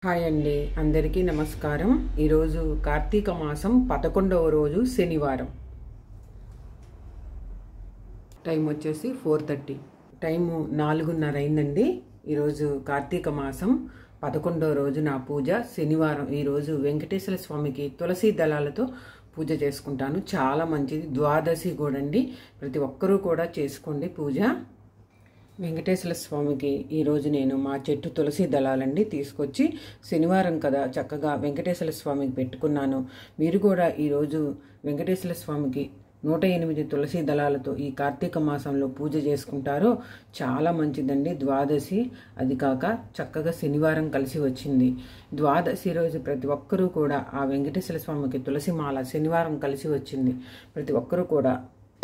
hi అండి అందరికీ నమస్కారం ఈరోజు కార్తీక మాసం పదకొండవ రోజు శనివారం టైం వచ్చేసి ఫోర్ థర్టీ టైము నాలుగున్నర అయిందండి ఈరోజు కార్తీక మాసం పదకొండవ రోజు నా పూజ శనివారం ఈరోజు వెంకటేశ్వర స్వామికి తులసి దళాలతో పూజ చేసుకుంటాను చాలా మంచిది ద్వాదశి కూడా అండి ప్రతి ఒక్కరూ కూడా చేసుకోండి పూజ వెంకటేశ్వర స్వామికి ఈరోజు నేను మా చెట్టు తులసి దళాలండి తీసుకొచ్చి శనివారం కదా చక్కగా వెంకటేశ్వర స్వామికి పెట్టుకున్నాను మీరు కూడా ఈరోజు వెంకటేశ్వర స్వామికి నూట ఎనిమిది తులసి దళాలతో ఈ కార్తీక మాసంలో పూజ చేసుకుంటారో చాలా మంచిదండి ద్వాదశి అది కాక చక్కగా శనివారం కలిసి వచ్చింది ద్వాదశి రోజు ప్రతి ఒక్కరూ కూడా ఆ వెంకటేశ్వర స్వామికి తులసి మాల శనివారం కలిసి వచ్చింది ప్రతి ఒక్కరూ కూడా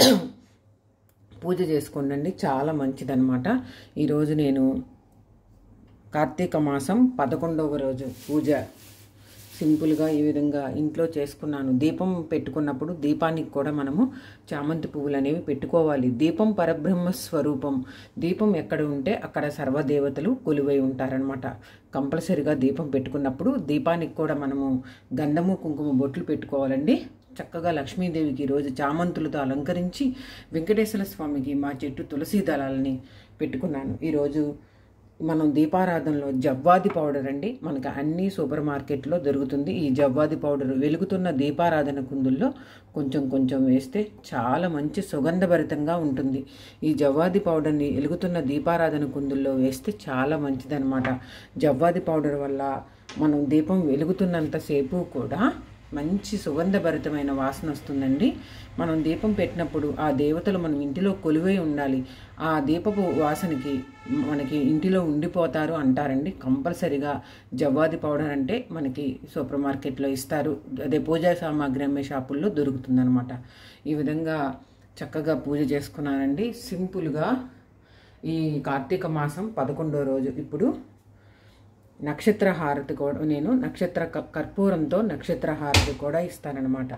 పూజ చేసుకోండి చాలా మంచిదన్నమాట ఈరోజు నేను కార్తీక మాసం పదకొండవ రోజు పూజ సింపుల్గా ఈ విధంగా ఇంట్లో చేసుకున్నాను దీపం పెట్టుకున్నప్పుడు దీపానికి కూడా మనము చామంతి పువ్వులు అనేవి పెట్టుకోవాలి దీపం పరబ్రహ్మ స్వరూపం దీపం ఎక్కడ ఉంటే అక్కడ సర్వదేవతలు కొలువై ఉంటారనమాట కంపల్సరిగా దీపం పెట్టుకున్నప్పుడు దీపానికి కూడా మనము గంధము కుంకుమ బొట్లు పెట్టుకోవాలండి చక్కగా లక్ష్మీదేవికి ఈరోజు చామంతులతో అలంకరించి వెంకటేశ్వర స్వామికి మా చెట్టు తులసి దళాలని పెట్టుకున్నాను ఈరోజు మనం దీపారాధనలో జవ్వాది పౌడర్ అండి మనకు అన్ని సూపర్ మార్కెట్లో దొరుకుతుంది ఈ జవ్వాది పౌడర్ వెలుగుతున్న దీపారాధన కుందుల్లో కొంచెం కొంచెం వేస్తే చాలా మంచి సుగంధభరితంగా ఉంటుంది ఈ జవ్వాది పౌడర్ని వెలుగుతున్న దీపారాధన కుందుల్లో వేస్తే చాలా మంచిదన్నమాట జవ్వాది పౌడర్ వల్ల మనం దీపం వెలుగుతున్నంతసేపు కూడా మంచి సుగంధభరితమైన వాసన వస్తుందండి మనం దీపం పెట్టినప్పుడు ఆ దేవతలు మనం ఇంటిలో కొలువై ఉండాలి ఆ దీపపు వాసనకి మనకి ఇంటిలో ఉండిపోతారు అంటారండి కంపల్సరిగా జవ్వాది పౌడర్ అంటే మనకి సూపర్ మార్కెట్లో ఇస్తారు అదే పూజా సామాగ్రి అమ్మే షాపుల్లో దొరుకుతుందనమాట ఈ విధంగా చక్కగా పూజ చేసుకున్నానండి సింపుల్గా ఈ కార్తీక మాసం పదకొండో రోజు ఇప్పుడు నక్షత్ర హారతి కూడా నేను నక్షత్ర కర్పూరంతో నక్షత్ర హారతి కూడా ఇస్తానన్నమాట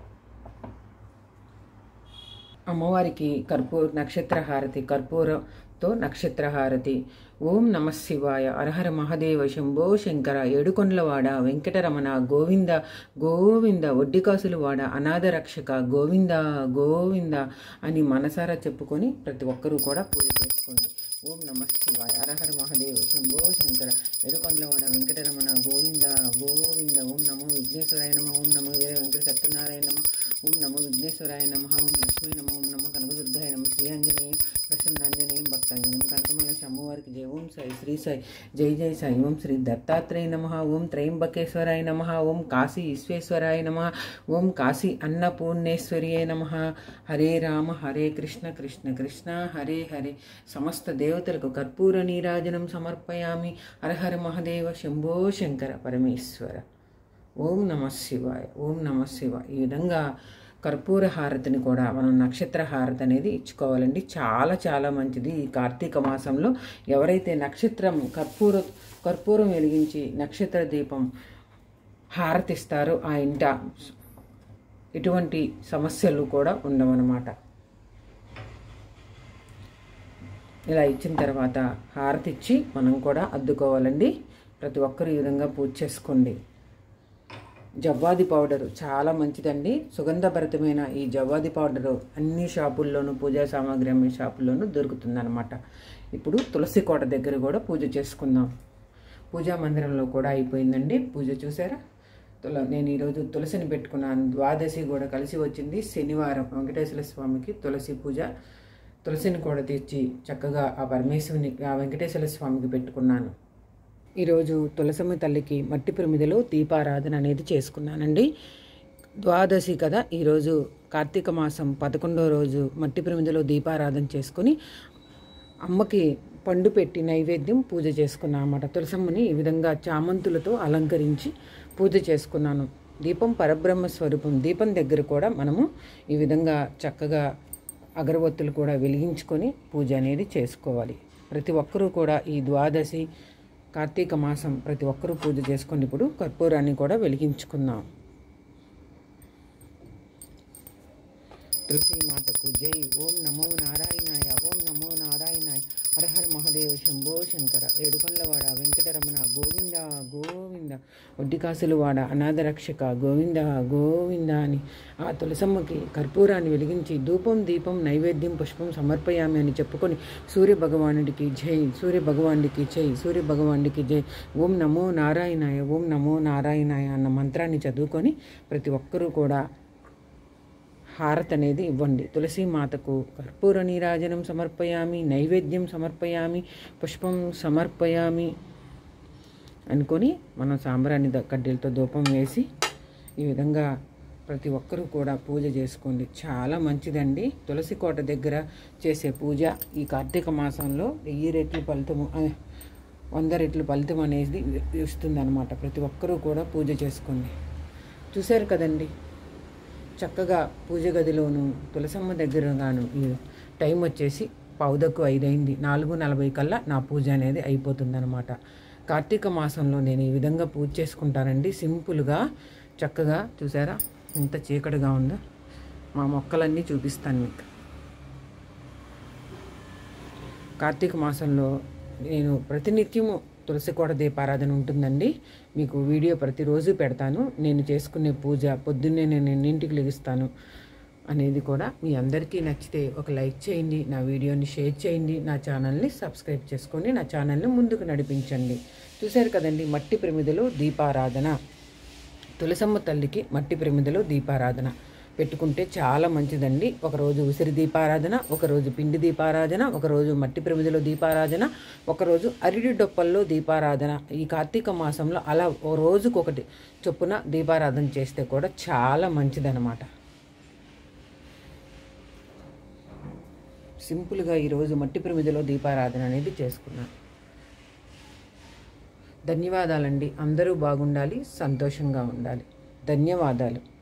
అమ్మవారికి కర్పూర నక్షత్ర హారతి కర్పూరంతో నక్షత్ర హారతి ఓం నమ శివాయ అరహర మహదేవ శంభో శంకర ఏడుకొండలవాడ వెంకటరమణ గోవింద గోవింద ఒడ్డికాసులు వాడ అనాథ రక్షక గోవింద గోవింద అని మనసారా చెప్పుకొని ప్రతి ఒక్కరూ కూడా పూజ చేసుకోండి ఓం నమ శివాయ అరహర మహాదేవ శంభో శంకర ఎరుకొండలవాడ వెంకటరమణ గోవింద గోవింద ఓం నమో విఘ్నేశ్వరాయ నమ ఓం నమో వీర వెంకట సత్యనారాయణ నమ ఓం నమో విఘ్నేశ్వరాయ నమ ఓం లక్ష్మీ నమ ఓం నమ కనకదుర్గాయ నమ శ్రీ ఆంజనేయం ప్రసన్నాంజనేయం భక్తాంజనేయం కనకమాల అమ్మవారికి జయ ఓం సాయి శ్రీ సాయి జై జై సాయి ఓం శ్రీ దత్తాత్రేయ నమ ఓం త్రయంబకేశ్వరాయ నమ ఓం కాశీ ఈశ్వేశ్వరాయ నమ ఓం కాశీ అన్నపూర్ణేశ్వర్యే నమ హరే రామ హరే కృష్ణ కృష్ణ కృష్ణ హరే హరే సమస్త దేవతలకు కర్పూర నీరాజనం సమర్పయామి హరహర మహదేవ శంభో శంకర పరమేశ్వర ఓం నమ శివాయ ఓం నమ శివాయ ఈ విధంగా కర్పూర హారతిని కూడా మనం నక్షత్ర హారతి అనేది ఇచ్చుకోవాలండి చాలా చాలా మంచిది ఈ కార్తీక మాసంలో ఎవరైతే నక్షత్రం కర్పూర కర్పూరం వెలిగించి నక్షత్ర దీపం హారతిస్తారో ఆ ఇంట ఎటువంటి సమస్యలు కూడా ఉండవన్నమాట ఇలా ఇచ్చిన తర్వాత హారతి ఇచ్చి మనం కూడా అద్దుకోవాలండి ప్రతి ఒక్కరు ఈ విధంగా పూజ చేసుకోండి జవ్వాది పౌడరు చాలా మంచిదండి సుగంధభరితమైన ఈ జవ్వాది పౌడరు అన్ని షాపుల్లోనూ పూజా సామాగ్రి అమ్మే షాపుల్లోనూ దొరుకుతుందన్నమాట ఇప్పుడు తులసి కోట దగ్గర కూడా పూజ చేసుకుందాం పూజా మందిరంలో కూడా అయిపోయిందండి పూజ చూసారా తుల నేను ఈరోజు తులసిని పెట్టుకున్నాను ద్వాదశి కూడా కలిసి వచ్చింది శనివారం వెంకటేశ్వర స్వామికి తులసి పూజ తులసిని కూడా తెచ్చి చక్కగా ఆ పరమేశ్వరుని ఆ వెంకటేశ్వర స్వామికి పెట్టుకున్నాను ఈరోజు తులసమ్మ తల్లికి మట్టి ప్రమిదలో దీపారాధన అనేది చేసుకున్నానండి ద్వాదశి కదా ఈరోజు కార్తీక మాసం పదకొండో రోజు మట్టి ప్రమిదలో దీపారాధన చేసుకుని అమ్మకి పండు పెట్టి నైవేద్యం పూజ చేసుకున్నాను అన్నమాట తులసమ్మని ఈ విధంగా చామంతులతో అలంకరించి పూజ చేసుకున్నాను దీపం పరబ్రహ్మ స్వరూపం దీపం దగ్గర కూడా మనము ఈ విధంగా చక్కగా అగరవత్తులు కూడా వెలిగించుకొని పూజ అనేది చేసుకోవాలి ప్రతి ఒక్కరూ కూడా ఈ ద్వాదశి కార్తీక మాసం ప్రతి ఒక్కరూ పూజ చేసుకొని ఇప్పుడు కర్పూరాన్ని కూడా వెలిగించుకుందాం తులసి మాతకు జై ఓం నమో నారాయణాయ ఓం నమో నారాయణాయ హరహర మహాదేవ శంభో శంకర ఏడుకొండలవాడ వెంకటరమణ గోవింద గోవింద ఒడ్డికాసులవాడ అనాథ రక్షక గోవింద గోవింద అని ఆ తులసమ్మకి కర్పూరాన్ని వెలిగించి ధూపం దీపం నైవేద్యం పుష్పం సమర్పయామి అని చెప్పుకొని సూర్య భగవానుడికి జై సూర్య భగవానుడికి జై సూర్య భగవానుడికి జై ఓం నమో నారాయణాయ ఓం నమో నారాయణాయ అన్న మంత్రాన్ని చదువుకొని ప్రతి ఒక్కరూ కూడా హారతి అనేది ఇవ్వండి తులసి మాతకు కర్పూర నీరాజనం సమర్పయామి నైవేద్యం సమర్పయామి పుష్పం సమర్పయామి అనుకొని మనం సాంబ్రాణి ద- కడ్డీలతో ధూపం వేసి ఈ విధంగా ప్రతి ఒక్కరూ కూడా పూజ చేసుకోండి చాలా మంచిదండి తులసి కోట దగ్గర చేసే పూజ ఈ కార్తీక మాసంలో వెయ్యి రెట్లు ఫలితము ఆ, వంద రెట్లు ఫలితం అనేది ఇస్తుందన్నమాట ప్రతి ఒక్కరూ కూడా పూజ చేసుకోండి చూశారు కదండి చక్కగా పూజ గదిలోను తులసమ్మ దగ్గరగాను ఈ టైం వచ్చేసి పావుదక్కు ఐదైంది నాలుగు నలభై కల్లా నా పూజ అనేది అయిపోతుందన్నమాట కార్తీక మాసంలో నేను ఈ విధంగా పూజ చేసుకుంటానండి సింపుల్గా చక్కగా చూసారా ఎంత చీకటిగా ఉందో మా మొక్కలన్నీ చూపిస్తాను మీకు కార్తీక మాసంలో నేను ప్రతినిత్యము తులసి కోట దీపారాధన ఉంటుందండి మీకు వీడియో ప్రతిరోజు పెడతాను నేను చేసుకునే పూజ పొద్దున్నే నేను ఎన్నింటికి లెగుస్తాను అనేది కూడా మీ అందరికీ నచ్చితే ఒక లైక్ చేయండి నా వీడియోని షేర్ చేయండి నా ఛానల్ని సబ్స్క్రైబ్ చేసుకోండి నా ఛానల్ని ముందుకు నడిపించండి చూశారు కదండి మట్టి ప్రమిదలో దీపారాధన తులసమ్మ తల్లికి మట్టి ప్రమిదలో దీపారాధన పెట్టుకుంటే చాలా మంచిదండి ఒకరోజు ఉసిరి దీపారాధన ఒకరోజు పిండి దీపారాధన ఒకరోజు మట్టి ప్రమిదలో దీపారాధన ఒకరోజు అరిడి డొప్పల్లో దీపారాధన ఈ కార్తీక మాసంలో అలా ఓ రోజుకొకటి చొప్పున దీపారాధన చేస్తే కూడా చాలా మంచిదన్నమాట సింపుల్గా ఈరోజు మట్టి ప్రమిదలో దీపారాధన అనేది చేసుకున్నాను ధన్యవాదాలండి అందరూ బాగుండాలి సంతోషంగా ఉండాలి ధన్యవాదాలు